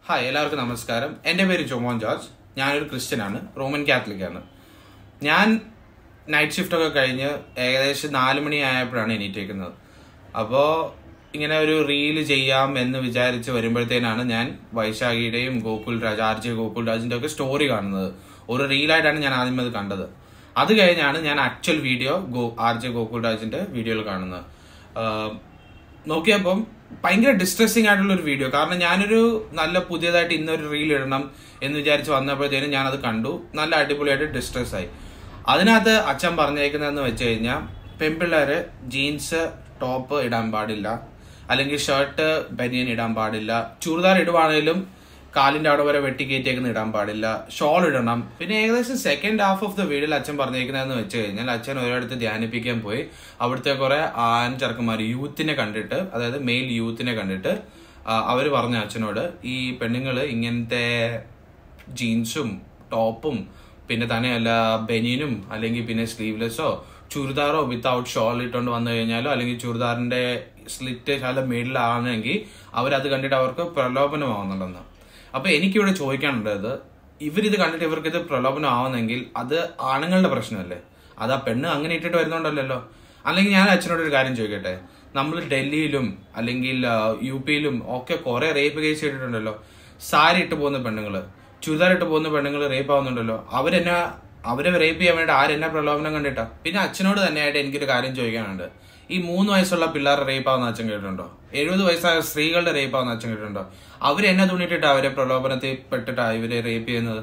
hi എല്ലാവർക്കും നമസ്കാരം എൻ്റെ പേര് ജോമോൻ ജോർജ് ഞാനൊരു ക്രിസ്ത്യനാണ് റോമൻ കാത്തലിക് ആണ് ഞാൻ നൈറ്റ് ഷിഫ്റ്റ് ഒക്കെ കഴിഞ്ഞ് ഏകദേശം നാല് മണി ആയപ്പോഴാണ് എണീറ്റേക്കുന്നത് അപ്പോൾ ഇങ്ങനെ ഒരു റീല് ചെയ്യാം എന്ന് വിചാരിച്ച് വരുമ്പോഴത്തേനാണ് ഞാൻ വൈശാഖിയുടെയും ഗോകുൽ രാജ് ആർ ജെ ഗോകുൽ രാജിന്റെ ഒക്കെ സ്റ്റോറി കാണുന്നത് ഒരു റീലായിട്ടാണ് ഞാൻ ആദ്യം അത് കണ്ടത് അത് കഴിഞ്ഞാണ് ഞാൻ ആക്ച്വൽ വീഡിയോ ഗോ ആർ ജെ ഗോകുൽ രാജിന്റെ വീഡിയോയിൽ കാണുന്നത് ആഹ് നോക്കിയപ്പം ഭയങ്കര ഡിസ്ട്രെസ്സിങ് ആയിട്ടുള്ള ഒരു വീഡിയോ കാരണം ഞാനൊരു നല്ല പുതിയതായിട്ട് ഇന്നൊരു റീൽ ഇടണം എന്ന് വിചാരിച്ച് വന്നപ്പോഴത്തേനും ഞാനത് കണ്ടു നല്ല അടിപൊളിയായിട്ട് ഡിസ്ട്രെസ് ആയി അതിനകത്ത് അച്ഛൻ പറഞ്ഞേക്കുന്നതെന്ന് വെച്ച് കഴിഞ്ഞാൽ പെൺപിള്ളേര് ജീൻസ് ടോപ്പ് ഇടാൻ പാടില്ല അല്ലെങ്കിൽ ഷർട്ട് ബനിയൻ ഇടാൻ പാടില്ല ചുരിദാർ ഇടുവാണെങ്കിലും കാലിന്റെ അവിടെ വരെ വെട്ടിക്കയറ്റേക്കുന്ന ഇടാൻ പാടില്ല ഷോൾ ഇടണം പിന്നെ ഏകദേശം സെക്കൻഡ് ഹാഫ് ഓഫ് ദ വീഡിയോയിൽ അച്ഛൻ പറഞ്ഞേക്കുന്നതെന്ന് വെച്ച് കഴിഞ്ഞാൽ അച്ഛൻ ഒരിടത്ത് ധ്യാനിപ്പിക്കാൻ പോയി അവിടുത്തെ കുറെ ആൻ ചെറുക്കന്മാർ യൂത്തിനെ കണ്ടിട്ട് അതായത് മെയിൽ യൂത്തിനെ കണ്ടിട്ട് അവർ പറഞ്ഞു അച്ഛനോട് ഈ പെണ്ണുങ്ങള് ഇങ്ങനത്തെ ജീൻസും ടോപ്പും പിന്നെ തന്നെയല്ല ബനിയനും അല്ലെങ്കിൽ പിന്നെ സ്ലീവ്ലെസ്സോ ചുരിദാറോ വിത്തൗട്ട് ഷോൾ ഇട്ടുകൊണ്ട് വന്നു കഴിഞ്ഞാലോ അല്ലെങ്കിൽ ചുരിദാറിന്റെ സ്ലിറ്റ് ശാല മേളിലാണെങ്കിൽ അവരത് കണ്ടിട്ട് അവർക്ക് പ്രലോഭനമാവുന്നുണ്ടെന്ന് അപ്പൊ എനിക്കിവിടെ ചോദിക്കാനുള്ളത് ഇവരിത് കണ്ടിട്ട് ഇവർക്ക് ഇത് പ്രലോഭനം ആവുന്നെങ്കിൽ അത് ആണുങ്ങളുടെ പ്രശ്നമല്ലേ അത് ആ പെണ്ണ് അങ്ങനെ ഇട്ടിട്ട് വരുന്നുണ്ടല്ലോ അല്ലെങ്കിൽ ഞാൻ അച്ഛനോട് ഒരു കാര്യം ചോദിക്കട്ടെ നമ്മൾ ഡൽഹിയിലും അല്ലെങ്കിൽ ആ, യു പിയിലും ഒക്കെ കുറെ റേപ്പ് കേസ് ചെയ്തിട്ടുണ്ടല്ലോ സാരി ഇട്ട് പോകുന്ന പെണ്ണുങ്ങള് ചുരിദാർ ഇട്ട് പോകുന്ന പെണ്ണുങ്ങൾ റേപ്പ് ആവുന്നുണ്ടല്ലോ അവരെന്നെ അവരെ റേപ്പ് ചെയ്യാൻ വേണ്ടി ആരെന്നെ പ്രലോഭനം കണ്ടിട്ടാ പിന്നെ അച്ഛനോട് തന്നെയായിട്ട് എനിക്കൊരു കാര്യം ചോദിക്കാനുണ്ട് ഈ മൂന്ന് വയസ്സുള്ള പിള്ളേരുടെ റേപ്പ് ആവുന്ന അച്ഛൻ കേട്ടിട്ടുണ്ടോ എഴുപത് വയസ്സായ സ്ത്രീകളുടെ റേപ്പ് ആവുന്ന അച്ഛൻ കേട്ടിട്ടുണ്ടോ അവരെന്നെ തുണിയിട്ടിട്ടാ അവരെ പ്രലോഭനത്തിൽ പെട്ടിട്ടാ ഇവരെ റേപ്പ് ചെയ്യുന്നത്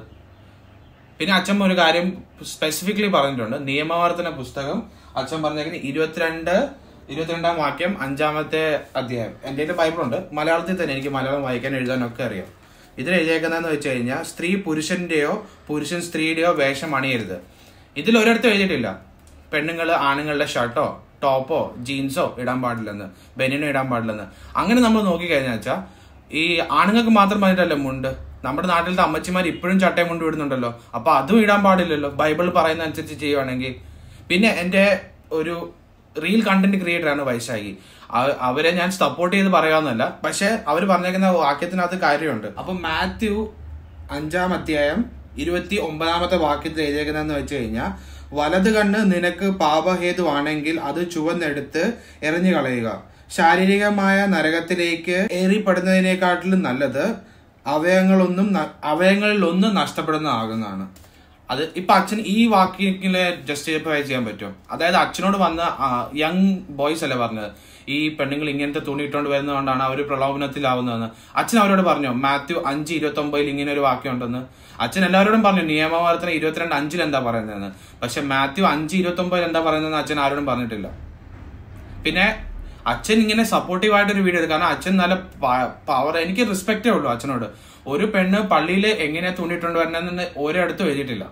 പിന്നെ അച്ഛൻ ഒരു കാര്യം സ്പെസിഫിക്കലി പറഞ്ഞിട്ടുണ്ട് നിയമവർത്തന പുസ്തകം അച്ഛൻ പറഞ്ഞേക്കുന്നത് ഇരുപത്തിരണ്ട് ഇരുപത്തിരണ്ടാം വാക്യം അഞ്ചാമത്തെ അധ്യായം എൻ്റെ കയ്യിൽ ബൈബിളുണ്ട് മലയാളത്തിൽ തന്നെ എനിക്ക് മലയാളം വായിക്കാൻ എഴുതാനൊക്കെ അറിയാം ഇതിൽ എഴുതിയേക്കുന്നതെന്ന് വെച്ച് കഴിഞ്ഞാൽ സ്ത്രീ പുരുഷന്റെയോ പുരുഷൻ സ്ത്രീയുടെയോ വേഷം അണിയരുത് ഇതിൽ ഒരിടത്തും എഴുതിയിട്ടില്ല പെണ്ണുങ്ങൾ ആണുങ്ങളുടെ ഷർട്ടോ ടോപ്പോ ജീൻസോ ഇടാൻ പാടില്ലെന്ന് ബനിയനോ ഇടാൻ പാടില്ലെന്ന് അങ്ങനെ നമ്മൾ നോക്കിക്കഴിഞ്ഞാൽ വെച്ചാൽ ഈ ആണുങ്ങൾക്ക് മാത്രം പറഞ്ഞിട്ടല്ലേ മുണ്ട് നമ്മുടെ നാട്ടിലത്തെ അമ്മച്ചിമാർ ഇപ്പോഴും ചട്ടയും മുണ്ട് വിടുന്നുണ്ടല്ലോ അപ്പൊ അതും ഇടാൻ പാടില്ലല്ലോ ബൈബിൾ പറയുന്ന അനുസരിച്ച് ചെയ്യുവാണെങ്കിൽ പിന്നെ എന്റെ ഒരു റീൽ കണ്ടന്റ് ക്രിയേറ്റർ ആണ് വൈശാഖി അവ- അവരെ ഞാൻ സപ്പോർട്ട് ചെയ്ത് പറയാവുന്നല്ല പക്ഷെ അവർ പറഞ്ഞേക്കുന്ന വാക്യത്തിനകത്ത് കാര്യമുണ്ട് അപ്പൊ മാത്യു അഞ്ചാം അധ്യായം ഇരുപത്തി ഒമ്പതാമത്തെ വാക്യത്തിൽ എഴുതിയേക്കുന്നതെന്ന് വെച്ച് കഴിഞ്ഞാൽ വലത് കണ്ണ് നിനക്ക് പാപഹേതുവാണെങ്കിൽ അത് ചുവന്നെടുത്ത് എറിഞ്ഞു കളയുക ശാരീരികമായ നരകത്തിലേക്ക് ഏറിപ്പെടുന്നതിനേക്കാട്ടിലും നല്ലത് അവയവങ്ങളൊന്നും ന- അവയവങ്ങളിൽ ഒന്നും നഷ്ടപ്പെടുന്നതാകുന്നതാണ് അത് ഇപ്പൊ അച്ഛൻ ഈ വാക്കിലെ ജസ്റ്റിഫൈ ചെയ്യാൻ പറ്റും അതായത് അച്ഛനോട് വന്ന യങ് ബോയ്സ് അല്ലേ പറഞ്ഞത് ഈ പെണ്ണുങ്ങൾ ഇങ്ങനത്തെ തുണി ഇട്ടുകൊണ്ട് വരുന്നതുകൊണ്ടാണ് അവർ പ്രലോഭനത്തിലാവുന്നതെന്ന് അച്ഛൻ അവരോട് പറഞ്ഞു മാത്യു അഞ്ച് ഇരുപത്തി ഒമ്പതിൽ ഇങ്ങനെ ഒരു വാക്യം ഉണ്ടെന്ന് അച്ഛൻ എല്ലാവരോടും പറഞ്ഞു നിയമവർത്തനം ഇരുപത്തിരണ്ട് അഞ്ചിൽ എന്താ പറയുന്നതെന്ന് പക്ഷെ മാത്യു അഞ്ച് ഇരുപത്തി ഒമ്പതിൽ എന്താ പറയുന്നതെന്ന് അച്ഛൻ ആരോടും പറഞ്ഞിട്ടില്ല പിന്നെ അച്ഛൻ ഇങ്ങനെ സപ്പോർട്ടീവ് ആയിട്ട് ഒരു വീഡിയോ കാരണം അച്ഛൻ നല്ല പവർ എനിക്ക് റെസ്പെക്റ്റേ ഉള്ളൂ അച്ഛനോട് ഒരു പെണ്ണ് പള്ളിയിൽ എങ്ങനെ തുണിയിട്ടുണ്ട് വരണമെന്ന് ഒരിടത്തും എഴുതിയിട്ടില്ല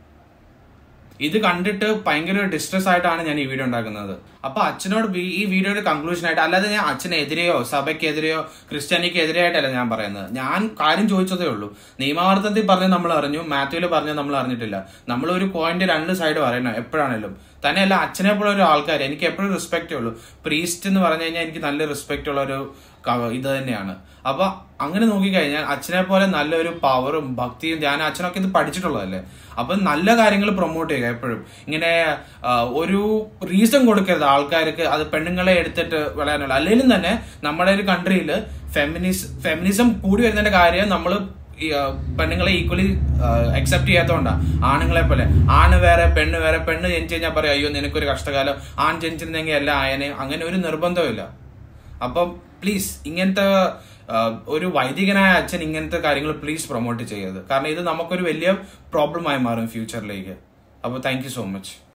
ഇത് കണ്ടിട്ട് ഭയങ്കര ഡിസ്ട്രെസ് ആയിട്ടാണ് ഞാൻ ഈ വീഡിയോ ഉണ്ടാക്കുന്നത് അപ്പൊ അച്ഛനോട് വി- ഈ വീഡിയോയുടെ കൺക്ലൂഷൻ ആയിട്ട് അല്ലാതെ ഞാൻ അച്ഛനെതിരെയോ സഭയ്ക്കെതിരെയോ ക്രിസ്ത്യാനിക്കെതിരെ ആയിട്ടല്ല ഞാൻ പറയുന്നത് ഞാൻ കാര്യം ചോദിച്ചതേ ഉള്ളൂ നിയമാവർത്തനത്തിൽ പറഞ്ഞ് നമ്മൾ അറിഞ്ഞു മാത്യുവിൽ പറഞ്ഞ് നമ്മൾ അറിഞ്ഞിട്ടില്ല നമ്മൾ ഒരു കോയിന്റെ രണ്ട് സൈഡ് പറയണം എപ്പോഴാണേലും തന്നെയല്ല അച്ഛനെ പോലെ ഒരു ആൾക്കാർ എനിക്ക് എപ്പോഴും റെസ്പെക്റ്റേ ഉള്ളൂ പ്രീസ്റ്റ് എന്ന് പറഞ്ഞു കഴിഞ്ഞാൽ എനിക്ക് നല്ല റെസ്പെക്റ്റ് ഉള്ള ഒരു ക- ഇത് തന്നെയാണ് അപ്പൊ അങ്ങനെ നോക്കിക്കഴിഞ്ഞാൽ അച്ഛനെ പോലെ നല്ലൊരു പവറും ഭക്തിയും ധ്യാനം അച്ഛനൊക്കെ ഇത് പഠിച്ചിട്ടുള്ളതല്ലേ അപ്പൊ നല്ല കാര്യങ്ങൾ പ്രൊമോട്ട് ചെയ്യുക എപ്പോഴും ഇങ്ങനെ ആ, ഒരു റീസൺ കൊടുക്കരുത് ആൾക്കാർക്ക് അത് പെണ്ണുങ്ങളെ എടുത്തിട്ട് വിളയാനുള്ള അല്ലെങ്കിലും തന്നെ നമ്മുടെ ഒരു കൺട്രിയിൽ ഫെമിനിസ് ഫെമിനിസം കൂടി വരുന്നതിന്റെ കാര്യം നമ്മൾ പെണ്ണുങ്ങളെ ഈക്വലി അക്സെപ്റ്റ് ചെയ്യാത്തതുകൊണ്ടാണ് ആണുങ്ങളെ പോലെ ആണ് വേറെ പെണ്ണ് വേറെ പെണ്ണ് ജനിച്ചു കഴിഞ്ഞാൽ പറയാം അയ്യോ നിനക്കൊരു കഷ്ടകാലം ആൺ ജനിച്ചിരുന്നെങ്കിൽ എല്ലാം ആയനെ അങ്ങനെ ഒരു നിർബന്ധമില്ല അപ്പം പ്ലീസ് ഇങ്ങനത്തെ ആ, ഒരു വൈദികനായ അച്ഛൻ ഇങ്ങനത്തെ കാര്യങ്ങൾ പ്ലീസ് പ്രൊമോട്ട് ചെയ്യരുത് കാരണം ഇത് നമുക്കൊരു വലിയ പ്രോബ്ലമായി മാറും ഫ്യൂച്ചറിലേക്ക് അപ്പോൾ താങ്ക് യു സോ മച്ച്